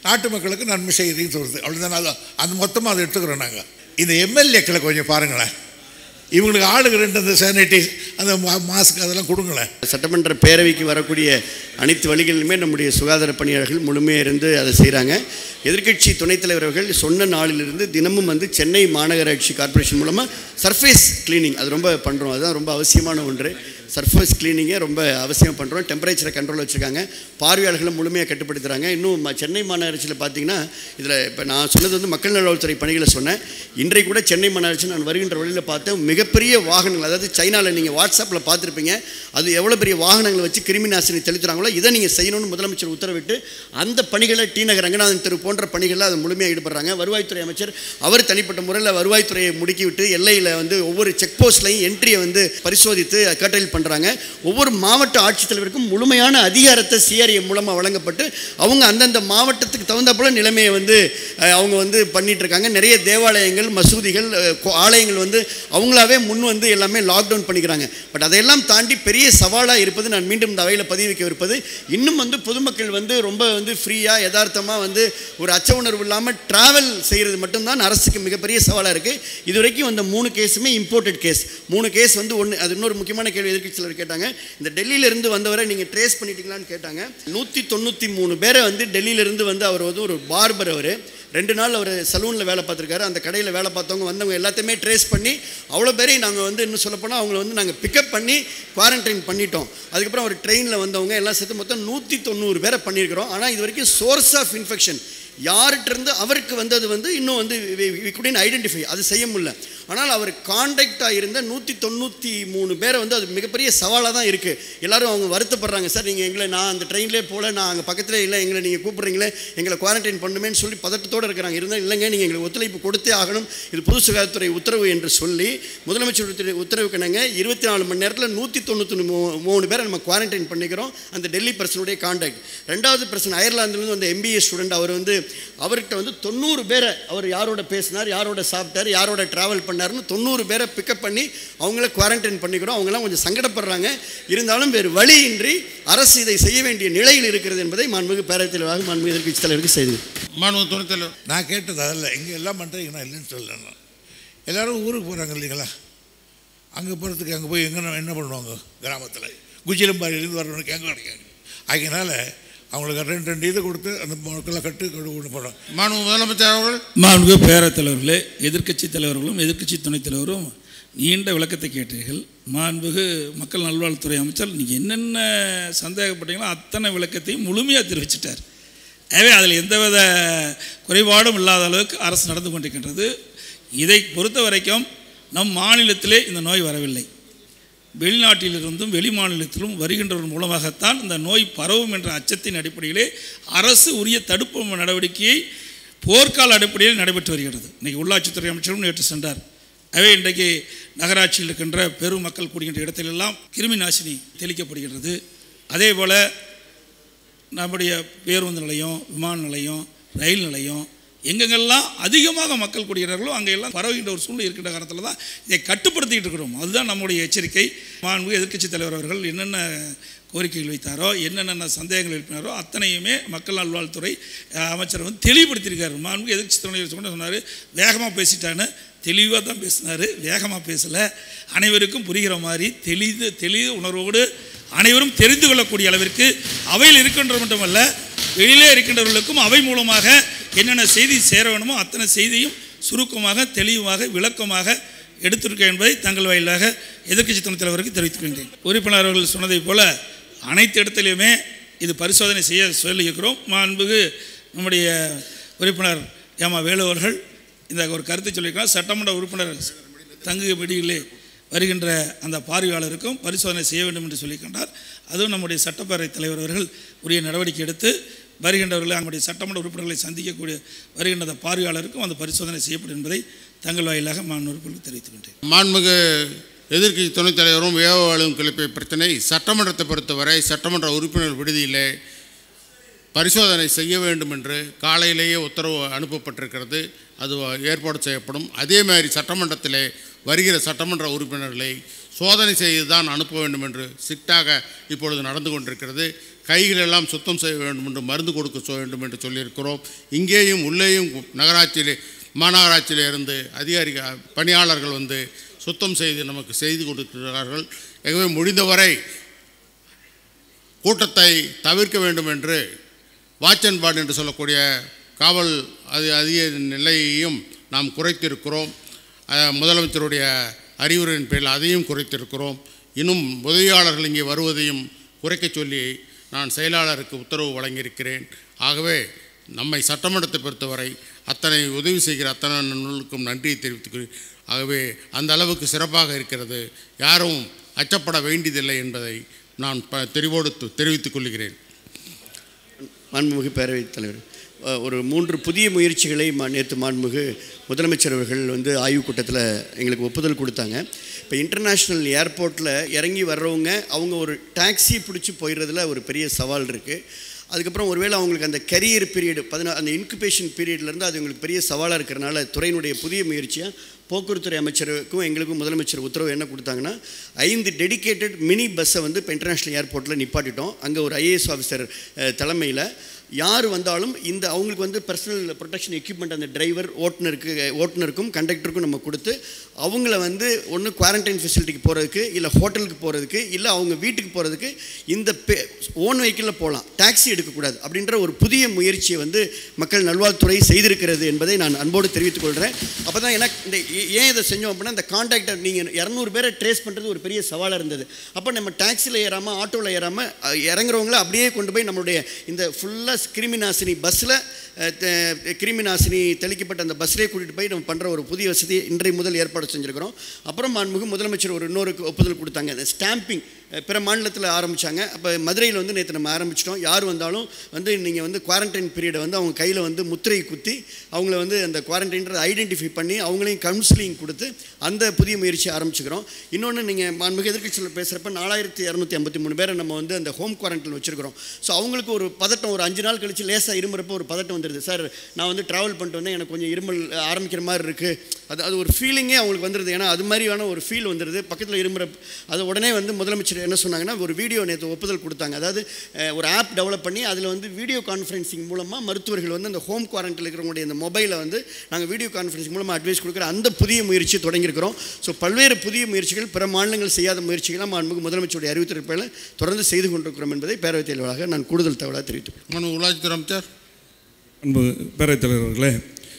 நாட்டு மக்களுக்கு நன்மை செய்கிறீங்கன்னு சொல்லுது அவ்வளோதான் அது அது மொத்தமாக அதை எடுத்துக்கிறோம் நாங்கள் இந்த எம்எல்ஏக்களை கொஞ்சம் பாருங்களேன் இவங்களுக்கு ஆளுக்கு ரெண்டு அந்த சானிடைஸ் அந்த மாஸ்க் அதெல்லாம் கொடுங்களேன் சட்டமன்ற பேரவைக்கு வரக்கூடிய அனைத்து வழிகளிலுமே நம்முடைய சுகாதார பணியாளர்கள் முழுமையாக இருந்து அதை செய்கிறாங்க எதிர்க்கட்சி துணைத் தலைவர் அவர்கள் சொன்ன நாளிலிருந்து தினமும் வந்து சென்னை மாநகராட்சி கார்ப்பரேஷன் மூலமாக சர்ஃபேஸ் கிளீனிங் அது ரொம்ப பண்ணுறோம் அதுதான் ரொம்ப அவசியமான ஒன்று சர்ஃபேஸ் கிளீனிங்கை ரொம்ப அவசியம் பண்ணுறோம் டெம்பரேச்சரை கண்ட்ரோல் வச்சுருக்காங்க பார்வையாளர்களை முழுமையாக கட்டுப்படுத்துகிறாங்க இன்னும் ம- சென்னை மாநகராட்சியில் பார்த்தீங்கன்னா இதில் இப்போ நான் சொன்னது வந்து மக்கள் நல்வாழ்வுத்துறை பணிகளை சொன்னேன் இன்றைக்கு கூட சென்னை மாநகராட்சி நான் வருகின்ற வழியில் பார்த்தேன் மிகப்பெரிய வாகனங்கள் அதாவது சைனாவில் நீங்கள் வாட்ஸ்அப்பில் பார்த்துருப்பீங்க அது எவ்வளோ பெரிய வாகனங்களை வச்சு கிருமி நாசினி தெளித்துறாங்களோ இதை நீங்கள் செய்யணும்னு முதலமைச்சர் உத்தரவிட்டு அந்த பணிகளை டி நகர் ரங்கநாதன் தெரு போன்ற பணிகளில் அது முழுமையாக ஈடுபடுறாங்க வருவாய்த்துறை அமைச்சர் அவர் தனிப்பட்ட முறையில் வருவாய்த்துறையை முடுக்கிவிட்டு எல்லையில் வந்து ஒவ்வொரு செக் போஸ்ட்லையும் என்ட்ரியை வந்து பரிசோதித்து கட்டளை பண்ணுறாங்க ஒவ்வொரு மாவட்ட ஆட்சித்தலைவருக்கும் முழுமையான அதிகாரத்தை சிஆர்ஏ மூலமாக வழங்கப்பட்டு அவங்க அந்தந்த மாவட்டத்துக்கு தகுந்த போல நிலைமையை வந்து அஹ், அவங்க வந்து பண்ணிட்டு இருக்காங்க நிறைய தேவாலயங்கள் மசூதிகள் அஹ், கோ- ஆலயங்கள் வந்து அவங்களாவே முன் வந்து எல்லாமே லாக்டவுன் பண்ணிக்கிறாங்க பட் அதையெல்லாம் தாண்டி பெரிய சவாலாக இருப்பது நான் மீண்டும் இந்த அவையில் பதிவு வைக்க இருப்பது இன்னும் வந்து பொதுமக்கள் வந்து ரொம்ப வந்து ஃப்ரீயாக யதார்த்தமாக வந்து ஒரு அச்ச உணர்வு இல்லாமல் ட்ராவல் செய்கிறது மட்டும்தான் அரசுக்கு மிகப்பெரிய சவாலாக இருக்குது இதுவரைக்கும் வந்த மூணு கேஸுமே இம்போர்ட்டட் கேஸ் மூணு கேஸ் வந்து ஒன்று அது இன்னொரு முக்கியமான கேள்வி எதிர்க்கட்சியில் கேட்டாங்க இந்த டெல்லியிலேருந்து வந்தவரை நீங்கள் ட்ரேஸ் பண்ணிட்டீங்களான்னு கேட்டாங்க நூற்றி தொண்ணூற்றி மூணு பேரை வந்து டெல்லியிலேருந்து வந்து அவர் வந்து ஒரு பார்பர் அவர் ரெண்டு நாள் அவர் சலூனில் வேலை பார்த்துருக்காரு அந்த கடையில் வேலை பார்த்தவங்க வந்தவங்க எல்லாத்தையுமே ட்ரேஸ் பண்ணி அவ்வளோ பேரையும் நாங்கள் வந்து இன்னும் சொல்லப்போனால் அவங்கள வந்து நாங்கள் பிக்கப் பண்ணி குவாரண்டைன் பண்ணிட்டோம் அதுக்கப்புறம் அவர் ட்ரெயினில் வந்தவங்க எல்லாம் சேர்த்து மொத்தம் நூற்றி தொண்ணூறு பேரை பண்ணியிருக்கிறோம் ஆனால் இது வரைக்கும் சோர்ஸ் ஆஃப் இன்ஃபெக்ஷன் யார்கிட்டருந்து அவருக்கு வந்தது வந்து இன்னும் வந்து குடின் ஐடென்டிஃபை அது செய்ய முடியல ஆனால் அவர் காண்டாக்டாக இருந்த நூற்றி தொண்ணூற்றி மூணு பேரை வந்து அது மிகப்பெரிய சவாலாக தான் இருக்குது எல்லாரும் அவங்க வருத்தப்படுறாங்க சார் நீங்கள் எங்களை நான் அந்த ட்ரெயின்லேயே போல நான் அங்கே பக்கத்தில் இல்லை எங்களை நீங்கள் கூப்பிட்றீங்களே எங்களை குவாரண்டைன் பண்ணுமேன்னு சொல்லி பதட்டத்தோடு இருக்கிறாங்க இருந்தால் இல்லைங்க நீங்கள் எங்களுக்கு ஒத்துழைப்பு கொடுத்தே ஆகணும் இது பொது சுகாதாரத்துறை உத்தரவு என்று சொல்லி முதலமைச்சர் உத்தரவு- உத்தரவுக்கு நாங்கள் இருபத்தி நாலு மணி நேரத்தில் நூற்றி தொண்ணூற்றி மூணு பேரை நம்ம குவாரண்டைன் பண்ணிக்கிறோம் அந்த டெல்லி பர்சனுடைய காண்டாக்ட் ரெண்டாவது பர்சன் அயர்லாந்துலேருந்து வந்த எம்பிஏ ஸ்டூடெண்ட் அவர் வந்து அவர்கிட்ட வந்து தொண்ணூறு பேரை அவர் யாரோட பேசினார் யாரோட சாப்பிட்டார் யாரோட ட்ராவல் பண்ணாருன்னு தொண்ணூறு பேரை பிக்கப் பண்ணி அவங்கள குவாரண்டைன் பண்ணிக்கிறோம் அவங்கெல்லாம் கொஞ்சம் சங்கடப்படுறாங்க இருந்தாலும் வேறு வழியின்றி அரசு இதை செய்ய வேண்டிய நிலையில் இருக்கிறது என்பதை மாண்புமிகு பேரவைத் தலைவராக மாண்புமிகு எதிர்க்கட்சி தலைவருக்கு செய்து மாண்பு துணைத் தலைவர் நான் கேட்டது அதில் இங்கே எல்லாம் பண்ணுறீங்க நான் இல்லைன்னு சொல்லல நான் எல்லாரும் ஊருக்கு போகிறாங்க இல்லைங்களா அங்கே போகிறதுக்கு அங்கே போய் எங்கே என்ன பண்ணுவாங்க கிராமத்தில் குஜிலம்பாடியிலேருந்து வரவனுக்கு எங்கே கிடைக்காங்க அதனால அவங்களுக்கு ரெண்டு ரெண்டு இது கொடுத்து அந்த மக்களெல்லாம் கட்டு கொண்டு போகிறோம் மாண்பு முதலமைச்சர் அவர்கள் மாண்புமிகு பேரவைத் தலைவர்களே எதிர்க்கட்சி தலைவர்களும் எதிர்க்கட்சி துணைத் தலைவரும் நீண்ட விளக்கத்தை கேட்டீர்கள் மாண்புகு மக்கள் நல்வாழ்வுத்துறை அமைச்சர் நீங்கள் என்னென்ன சந்தேகப்பட்டீங்களோ அத்தனை விளக்கத்தையும் முழுமையாக தெரிவிச்சிட்டார் எனவே அதில் எந்தவித குறைபாடும் இல்லாத அளவுக்கு அரசு நடந்து கொண்டிருக்கின்றது இதை பொறுத்த வரைக்கும் நம் மாநிலத்திலே இந்த நோய் வரவில்லை வெளிநாட்டிலிருந்தும் வெளி மாநிலத்திலும் வருகின்றவர் மூலமாகத்தான் இந்த நோய் பரவும் என்ற அச்சத்தின் அடிப்படையிலே அரசு உரிய தடுப்பு நடவடிக்கையை போர்க்கால அடிப்படையில் நடைபெற்று வருகிறது இன்றைக்கி உள்ளாட்சித்துறை அமைச்சரும் நேற்று சென்றார் எனவே இன்றைக்கு நகராட்சியில் இருக்கின்ற பெரும் மக்கள் கூடுகின்ற இடத்திலெல்லாம் கிருமி நாசினி தெளிக்கப்படுகின்றது அதே போல் நம்முடைய பேருந்து நிலையம் விமான நிலையம் ரயில் நிலையம் எங்கெங்கெல்லாம் அதிகமாக மக்கள் கூடுகிறார்களோ அங்கெல்லாம் பரவுகின்ற ஒரு சூழ்நிலை இருக்கின்ற காலத்தில் தான் இதை கட்டுப்படுத்திக்கிட்டு இருக்கிறோம் அதுதான் நம்முடைய எச்சரிக்கை மாண்பு எதிர்க்கட்சித் தலைவர் அவர்கள் என்னென்ன கோரிக்கைகள் வைத்தாரோ என்னென்ன சந்தேகங்கள் எழுப்பினாரோ அத்தனையுமே மக்கள் நல்வாழ்வுத்துறை அஹ், அமைச்சர் வந்து தெளிவுபடுத்தியிருக்காரு மாண்பு எதிர்க்கட்சி தலைவர் கூட சொன்னார் வேகமாக பேசிட்டான்னு தெளிவாக தான் பேசினார் வேகமாக பேசலை அனைவருக்கும் புரிகிற மாதிரி தெளிது தெளிவு உணர்வோடு அனைவரும் தெரிந்து கொள்ளக்கூடிய அளவிற்கு அவையில் இருக்கின்ற மட்டுமல்ல வெளியிலே இருக்கின்றவர்களுக்கும் அவை மூலமாக என்னென்ன செய்தி சேர வேணுமோ அத்தனை செய்தியும் சுருக்கமாக தெளிவாக விளக்கமாக எடுத்திருக்க என்பதை தங்கள் வாயிலாக எதிர்க்கட்சி துணைத் தலைவருக்கு தெரிவித்துக்கொண்டேன் உறுப்பினர் அவர்கள் சொன்னதைப் போல அனைத்து இடத்திலையுமே இது பரிசோதனை செய்ய சொல்லியிருக்கிறோம் மாண்புகு நம்முடைய உறுப்பினர் ஏமா வேலு அவர்கள் இந்த ஒரு கருத்தை சொல்லியிருக்கிறார் சட்டமன்ற உறுப்பினர் தங்கு விடியிலே வருகின்ற அந்த பார்வையாளருக்கும் பரிசோதனை செய்ய வேண்டும் என்று சொல்லியிருக்கின்றார் அதுவும் நம்முடைய சட்டப்பேரவைத் தலைவர் அவர்கள் உரிய நடவடிக்கை எடுத்து வருகின்றவர்களை நம்முடைய சட்டமன்ற உறுப்பினர்களை சந்திக்கக்கூடிய வருகின்ற அந்த பார்வையாளருக்கும் அந்த பரிசோதனை செய்யப்படும் என்பதை தங்கள் வாயிலாக மாணவர்களுக்கு உறுப்பினர்களுக்கு தெரிவித்துக்கின்றேன் மாண்புமிகு எதிர்க்கட்சி துணைத் தலைவரும் ஏவாளும் கிளப்பிய பிரச்சனை சட்டமன்றத்தை பொறுத்தவரை சட்டமன்ற உறுப்பினர் விடுதியிலே பரிசோதனை செய்ய வேண்டும் என்று காலையிலேயே உத்தரவு அனுப்பப்பட்டிருக்கிறது அது ஏற்பாடு செய்யப்படும் அதே மாதிரி சட்டமன்றத்திலே வருகிற சட்டமன்ற உறுப்பினர்களை சோதனை செய்து தான் அனுப்ப வேண்டும் என்று ஸ்ட்ரிக்டாக இப்பொழுது நடந்து கொண்டிருக்கிறது கைகள் எல்லாம் சுத்தம் செய்ய வேண்டும் என்று மருந்து கொடுக்க சொ- வேண்டும் என்று சொல்லியிருக்கிறோம் இங்கேயும் உள்ளேயும் மாநகராட்சியிலே மாநகராட்சியிலே இருந்து அதிகாரிகள் பணியாளர்கள் வந்து சுத்தம் செய்து நமக்கு செய்து கொடுக்கிறார்கள் ஆகவே முடிந்தவரை கூட்டத்தை தவிர்க்க வேண்டும் என்று வாட்ச் அண்ட் வார்டு என்று சொல்லக்கூடிய காவல் அது அதிக நிலையையும் நாம் குறைத்திருக்கிறோம் அஹ், முதலமைச்சருடைய அறிவுரையின் பேரில் அதையும் குறைத்திருக்கிறோம் இன்னும் உதவியாளர்கள் இங்கே வருவதையும் குறைக்கச் சொல்லி நான் செயலாளருக்கு உத்தரவு வழங்கியிருக்கிறேன் ஆகவே நம்மை சட்டமன்றத்தை பொறுத்தவரை அத்தனை உதவி செய்கிற அத்தனை நூலுக்கும் நன்றியை தெரிவித்துக்கிறேன் ஆகவே அந்த அளவுக்கு சிறப்பாக இருக்கிறது யாரும் அச்சப்பட வேண்டியதில்லை என்பதை நான் ப தெரிவோடு து- தெரிவித்துக் கொள்கிறேன் மாண்புமிகு பேரவைத் தலைவர் அஹ், ஒரு மூன்று புதிய முயற்சிகளை மா நேற்று மாண்புமிகு முதலமைச்சர் அவர்கள் வந்து ஆய்வுக் கூட்டத்தில் எங்களுக்கு ஒப்புதல் கொடுத்தாங்க இப்போ இன்டர்நேஷ்னல் ஏர்போர்ட்டில் இறங்கி வர்றவங்க அவங்க ஒரு டாக்ஸி பிடிச்சி போயிடுறதுல ஒரு பெரிய சவால் இருக்குது அதுக்கப்புறம் ஒருவேளை அவங்களுக்கு அந்த கரியர் பீரியட் பதினா அந்த இன்குபேஷன் பீரியட்லேருந்து அது எங்களுக்கு பெரிய சவாலாக இருக்கிறனால துறையினுடைய புதிய முயற்சியாக போக்குவரத்துறை அமைச்சருக்கும் எங்களுக்கும் முதலமைச்சர் உத்தரவு என்ன கொடுத்தாங்கன்னா ஐந்து டெடிகேட்டட் மினி பஸ்ஸை வந்து இப்போ இன்டர்நேஷ்னல் ஏர்போர்ட்டில் நிப்பாட்டிட்டோம் அங்கே ஒரு ஐஏஎஸ் ஆஃபீஸர் தலைமையில் யார் வந்தாலும் இந்த அவங்களுக்கு வந்து பர்சனல் ப்ரொடெக்ஷன் எக்யூப்மெண்ட் அந்த டிரைவர் ஓட்டுநருக்கு ஓட்டுநருக்கும் கண்டக்டருக்கும் நம்ம கொடுத்து அவங்கள வந்து ஒன்று குவாரண்டைன் ஃபெசிலிட்டிக்கு போகிறதுக்கு இல்லை ஹோட்டலுக்கு போகிறதுக்கு இல்லை அவங்க வீட்டுக்கு போகிறதுக்கு இந்த பே ஓன் வெஹிக்கிளில் போகலாம் டாக்ஸி எடுக்கக்கூடாது அப்படின்ற ஒரு புதிய முயற்சியை வந்து மக்கள் நல்வாழ்வுத்துறை செய்திருக்கிறது என்பதை நான் அன்போடு தெரிவித்துக் கொள்கிறேன் அப்போ தான் எனக்கு இந்த ஏ- ஏன் இதை செஞ்சோம் அப்படின்னா இந்த கான்டாக்டர் நீங்கள் இரநூறு பேரை ட்ரேஸ் பண்ணுறது ஒரு பெரிய சவாலாக இருந்தது அப்போ நம்ம டாக்ஸியில் ஏறாமல் ஆட்டோவில் ஏறாமல் இறங்குறவங்கள அப்படியே கொண்டு போய் நம்மளுடைய இந்த ஃபுல்லாக கிருமி நாசினி பஸ்ஸில் கிருமி நாசினி தெளிக்கப்பட்ட அந்த பஸ்லேயே கூட்டிகிட்டு போய் நம்ம பண்ணுற ஒரு புதிய வசதி இன்றைய முதல் ஏற்பாடு செஞ்சுருக்கிறோம் அப்புறம் மாண்புமிகு முதலமைச்சர் ஒரு இன்னொரு ஒப்புதல் கொடுத்தாங்க அந்த ஸ்டாம்பிங் பிற மாநிலத்தில் ஆரம்பித்தாங்க அப்போ மதுரையில் வந்து நேற்று நம்ம ஆரம்பிச்சிட்டோம் யார் வந்தாலும் வந்து நீங்கள் வந்து குவாரண்டைன் பீரியடை வந்து அவங்க கையில் வந்து முத்திரை குத்தி அவங்கள வந்து அந்த குவாரண்டைன்றதை ஐடென்டிஃபை பண்ணி அவங்களையும் கவுன்சிலிங் கொடுத்து அந்த புதிய முயற்சியை ஆரம்பிச்சுக்கிறோம் இன்னொன்று நீங்கள் மாண்புமிகு எதிர்க்கட்சியில் பேசுகிறப்ப நாலாயிரத்தி இரநூத்தி ஐம்பத்தி மூணு பேரை நம்ம வந்து அந்த ஹோம் குவாரண்டைன் வச்சுருக்கிறோம் ஸோ அவங்களுக்கு ஒரு பதட்டம் ஒரு அஞ்சு நாள் கழிச்சு லேசாக இருமுறப்போ ஒரு பதட்டம் வந்துடுது சார் நான் வந்து ட்ராவல் பண்ணிட்டு வந்தேன் எனக்கு கொஞ்சம் இருமல் ஆரம்பிக்கிற மாதிரி இருக்குது அது அது ஒரு ஃபீலிங்கே அவங்களுக்கு வந்துடுது ஏன்னா அது மாதிரியான ஒரு ஃபீல் வந்துடுது பக்கத்தில் இருமுற அது உடனே வந்து முதலமைச்சர் என்ன சொன்னாங்கன்னா ஒரு வீடியோ நேற்று ஒப்புதல் கொடுத்தாங்க அதாவது அஹ், ஒரு ஆப் டெவலப் பண்ணி அதில் வந்து வீடியோ கான்ஃபரன்சிங் மூலமாக மருத்துவர்கள் வந்து அந்த ஹோம் குவாரண்டைனில் இருக்கிறவங்களுடைய இந்த மொபைலை வந்து நாங்கள் வீடியோ கான்ஃபரன்சிங் மூலமாக அட்வைஸ் கொடுக்குற அந்த புதிய முயற்சியை தொடங்கியிருக்கிறோம் ஸோ பல்வேறு புதிய முயற்சிகள் பிற மாநிலங்கள் செய்யாத முயற்சிகளை மாண்புமிகு முதலமைச்சருடைய அறிவித்திருப்பதில் தொடர்ந்து செய்து கொண்டிருக்கிறோம் என்பதை பேரவைத் தலைவராக நான் கூடுதல் தகவலாக தெரிவித்துக் மனு உள்ளாட்சித்துறை அமைச்சர் அன்பு பேரவைத் தலைவர் அவர்களே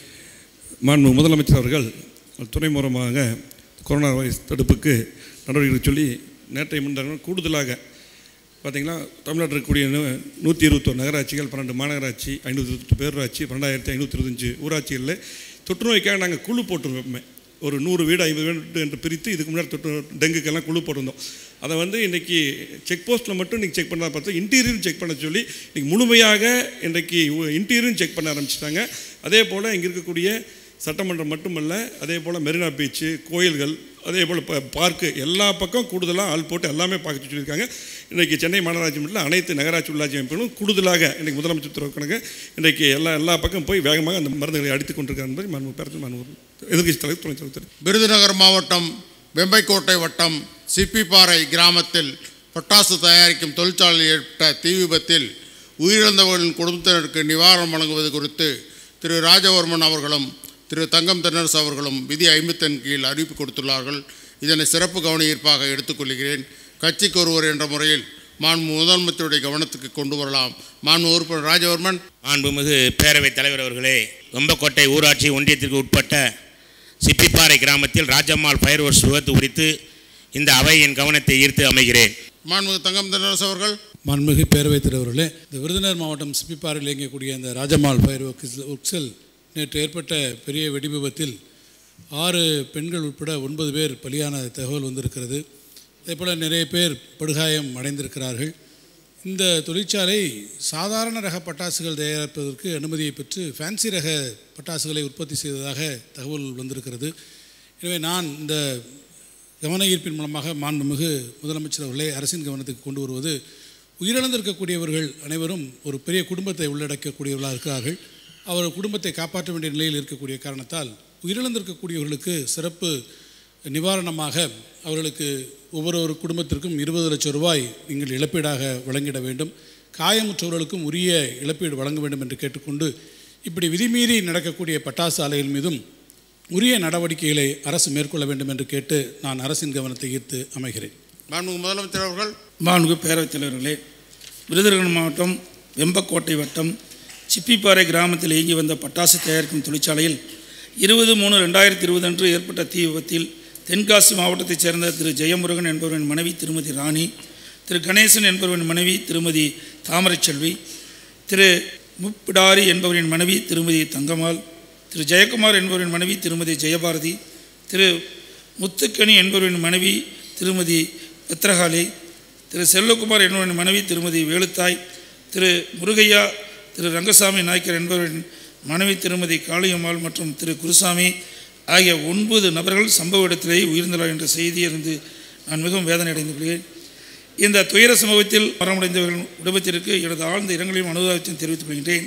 மாண்பு முதலமைச்சர் அவர்கள் துறை மூலமாக கொரோனா வைரஸ் தடுப்புக்கு நடவடிக்கைகள் சொல்லி நேற்றைய முன்தினம் கூடுதலாக பார்த்தீங்கன்னா தமிழ்நாட்டில் இருக்கக்கூடிய நூ- நூற்றி இருபத்தொரு நகராட்சிகள் பன்னெண்டு மாநகராட்சி ஐநூற்றி இருபத்தெட்டு பேரூராட்சி பன்னெண்டாயிரத்தி ஐநூற்றி இருபத்தஞ்சு ஊராட்சிகளில் தொற்று நோய்க்காக நாங்கள் குழு போட்டிருப்போமே ஒரு நூறு வீடு ஐம்பது வீடு என்று பிரித்து இதுக்கு முன்னாடி தொற்று டெங்குக்கெல்லாம் குழு போட்டிருந்தோம் அதை வந்து இன்றைக்கி செக் போஸ்ட்டில் மட்டும் இன்றைக்கி செக் பண்ண பார்த்தா இன்டீரியரும் செக் பண்ண சொல்லி இன்றைக்கி முழுமையாக இன்றைக்கி இன்டீரியரும் செக் பண்ண ஆரம்பிச்சிட்டாங்க அதே போல் இங்கே இருக்கக்கூடிய சட்டமன்றம் மட்டுமல்ல அதே போல் மெரினா பீச்சு கோயில்கள் அதே போல் ப பார்க்கு எல்லா பக்கம் கூடுதலாக ஆள் போட்டு எல்லாமே பார்க்க சொல்லியிருக்காங்க இன்றைக்கி சென்னை மாநகராட்சி மட்டும் இல்ல, அனைத்து நகராட்சி உள்ளாட்சி அமைப்புகளும் கூடுதலாக இன்றைக்கி முதலமைச்சர் உத்தரவு கணக்கு இன்றைக்கி எல்லா எல்லா பக்கம் போய் வேகமாக அந்த மருந்துகளை அடித்துக் கொண்டிருக்காங்க என்பதை மனு பேரத்தில் மனு எதிர்கட்சி தலைவர் துணை தலைவர் தெரிவித்தார். விருதுநகர் மாவட்டம் வெம்பைக்கோட்டை வட்டம் சிப்பிப்பாறை கிராமத்தில் பட்டாசு தயாரிக்கும் தொழிற்சாலையில் ஏற்பட்ட தீ விபத்தில் உயிரிழந்தவர்களின் குடும்பத்தினருக்கு நிவாரணம் வழங்குவது குறித்து திரு ராஜவர்மன் அவர்களும் திரு தங்கம் தென்னரசு அவர்களும் விதி ஐம்பத்தன் கீழ் அறிவிப்பு கொடுத்துள்ளார்கள் இதனை சிறப்பு கவனஈர்ப்பாக எடுத்துக்கொள்கிறேன் கட்சிக்கு ஒருவர் என்ற முறையில் மாண்பு முதலமைச்சருடைய கவனத்துக்கு கொண்டு வரலாம் மாண்பு உறுப்பினர் ராஜவர்மன் மாண்புமிகு பேரவைத் தலைவர் அவர்களே வெம்பக்கோட்டை ஊராட்சி ஒன்றியத்திற்கு உட்பட்ட சிப்பிப்பாறை கிராமத்தில் ராஜம்மாள் ஃபயர் ஒர்க்ஸ் விபத்து குறித்து இந்த அவையின் கவனத்தை ஈர்த்து அமைகிறேன் மாண்புமிகு தங்கம் தென்னரசு அவர்கள் மாண்புமிகு பேரவைத் தலைவர்களே இந்த விருதுநகர் மாவட்டம் சிப்பிப்பாறையில் இயங்கக்கூடிய இந்த ராஜம்மாள் ஃபயர் ஒர்க்ஸ் ஒர்க்ஸில் நேற்று ஏற்பட்ட பெரிய வெடி விபத்தில் ஆறு பெண்கள் உட்பட ஒன்பது பேர் பலியான தகவல் வந்திருக்கிறது அதேபோல் நிறைய பேர் படுகாயம் அடைந்திருக்கிறார்கள் இந்த தொழிற்சாலை சாதாரண ரக பட்டாசுகள் தயாரிப்பதற்கு அனுமதியை பெற்று ஃபேன்சி ரக பட்டாசுகளை உற்பத்தி செய்ததாக தகவல் வந்திருக்கிறது எனவே நான் இந்த கவன ஈர்ப்பின் மூலமாக மாண்புமிகு முதலமைச்சர் அவர்களை அரசின் கவனத்துக்கு கொண்டு வருவது உயிரிழந்திருக்கக்கூடியவர்கள் அனைவரும் ஒரு பெரிய குடும்பத்தை உள்ளடக்கக்கூடியவர்களாக இருக்கிறார்கள் அவர் குடும்பத்தை காப்பாற்ற வேண்டிய நிலையில் இருக்கக்கூடிய காரணத்தால் உயிரிழந்திருக்கக்கூடியவர்களுக்கு சிறப்பு நிவாரணமாக அவர்களுக்கு ஒவ்வொரு ஒரு குடும்பத்திற்கும் இருபது லட்சம் ரூபாய் நீங்கள் இழப்பீடாக வழங்கிட வேண்டும் காயமுற்றவர்களுக்கும் உரிய இழப்பீடு வழங்க வேண்டும் என்று கேட்டுக்கொண்டு இப்படி விதிமீறி நடக்கக்கூடிய பட்டாசு ஆலைகள் மீதும் உரிய நடவடிக்கைகளை அரசு மேற்கொள்ள வேண்டும் என்று கேட்டு நான் அரசின் கவனத்தை ஈர்த்து அமைகிறேன் மாண்புமிகு முதலமைச்சர் அவர்கள் மாண்புமிகு பேரவைத் தலைவர்களே விருதுநகர் மாவட்டம் வெம்பக்கோட்டை வட்டம் சிப்பிப்பாறை கிராமத்தில் இயங்கி வந்த பட்டாசு தயாரிக்கும் தொழிற்சாலையில் இருபது மூணு ரெண்டாயிரத்தி இருபது அன்று ஏற்பட்ட தீ விபத்தில் தென்காசி மாவட்டத்தைச் சேர்ந்த திரு ஜெயமுருகன் என்பவரின் மனைவி திருமதி ராணி திரு கணேசன் என்பவரின் மனைவி திருமதி தாமரைச்செல்வி திரு முப்பிடாரி என்பவரின் மனைவி திருமதி தங்கம்மாள் திரு ஜெயக்குமார் என்பவரின் மனைவி திருமதி ஜெயபாரதி திரு முத்துக்கணி என்பவரின் மனைவி திருமதி பத்ரகாளி திரு செல்வகுமார் என்பவரின் மனைவி திருமதி வேலுத்தாய் திரு முருகையா திரு ரங்கசாமி நாயக்கர் என்பவரின் மனைவி திருமதி காளியம்மாள் மற்றும் திரு குருசாமி ஆகிய ஒன்பது நபர்கள் சம்பவ இடத்திலேயே உயிர்ந்தனர் என்ற செய்தியிலிருந்து நான் மிகவும் வேதனை அடைந்துள்ளேன் இந்த துயர சம்பவத்தில் மரணமடைந்தவர்கள் குடும்பத்திற்கு எனது ஆழ்ந்த இரங்கலையும் அனுதாபத்தையும் தெரிவித்துக் கொள்கின்றேன்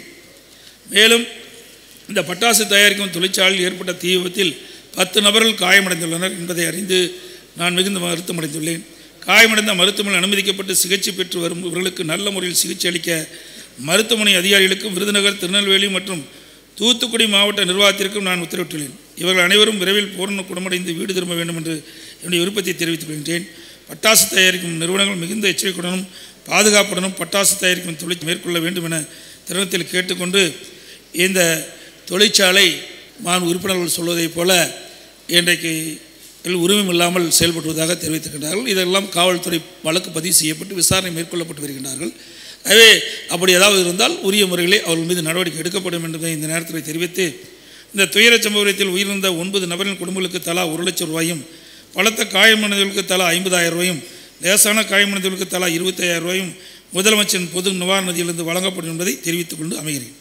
மேலும் இந்த பட்டாசு தயாரிக்கும் தொழிற்சாலையில் ஏற்பட்ட தீ விபத்தில் பத்து நபர்கள் காயமடைந்துள்ளனர் என்பதை அறிந்து நான் மிகுந்த வருத்தம் அடைந்துள்ளேன் காயமடைந்த மருத்துவமனையில் அனுமதிக்கப்பட்டு சிகிச்சை பெற்று வரும் இவர்களுக்கு நல்ல முறையில் சிகிச்சை அளிக்க மருத்துவமனை அதிகாரிகளுக்கும் விருதுநகர் திருநெல்வேலி மற்றும் தூத்துக்குடி மாவட்ட நிர்வாகத்திற்கும் நான் உத்தரவிட்டுள்ளேன் இவர்கள் அனைவரும் விரைவில் பூரண குணமடைந்து வீடு திரும்ப வேண்டும் என்று என்னுடைய விருப்பத்தை தெரிவித்துக் கொள்கின்றேன் பட்டாசு தயாரிக்கும் நிறுவனங்கள் மிகுந்த எச்சரிக்கையுடனும் பாதுகாப்புடனும் பட்டாசு தயாரிக்கும் தொழில் மேற்கொள்ள வேண்டும் என தருணத்தில் கேட்டுக்கொண்டு இந்த தொழிற்சாலை மான் உறுப்பினர்கள் சொல்வதைப் போல இன்றைக்கு உரிமம் இல்லாமல் செயல்படுவதாக தெரிவித்திருக்கின்றார்கள் இதெல்லாம் காவல்துறை வழக்கு பதிவு செய்யப்பட்டு விசாரணை மேற்கொள்ளப்பட்டு வருகின்றார்கள் எனவே அப்படி ஏதாவது இருந்தால் உரிய முறையிலே அவர்கள் மீது நடவடிக்கை எடுக்கப்படும் என்பதை இந்த நேரத்தில் தெரிவித்து இந்த துயரச் சம்பவத்தில் உயிரிழந்த ஒன்பது நபரின் குடும்பங்களுக்கு தலா ஒரு லட்சம் ரூபாயும் பலத்த காயமடைந்தவர்களுக்கு தலா ஐம்பதாயிரம் ரூபாயும் லேசான காயமடைந்தவர்களுக்கு தலா இருபத்தையாயிரம் ரூபாயும் முதலமைச்சரின் பொது நிவாரண நிதியிலிருந்து வழங்கப்படும் என்பதை தெரிவித்துக் கொண்டு அமைகிறேன்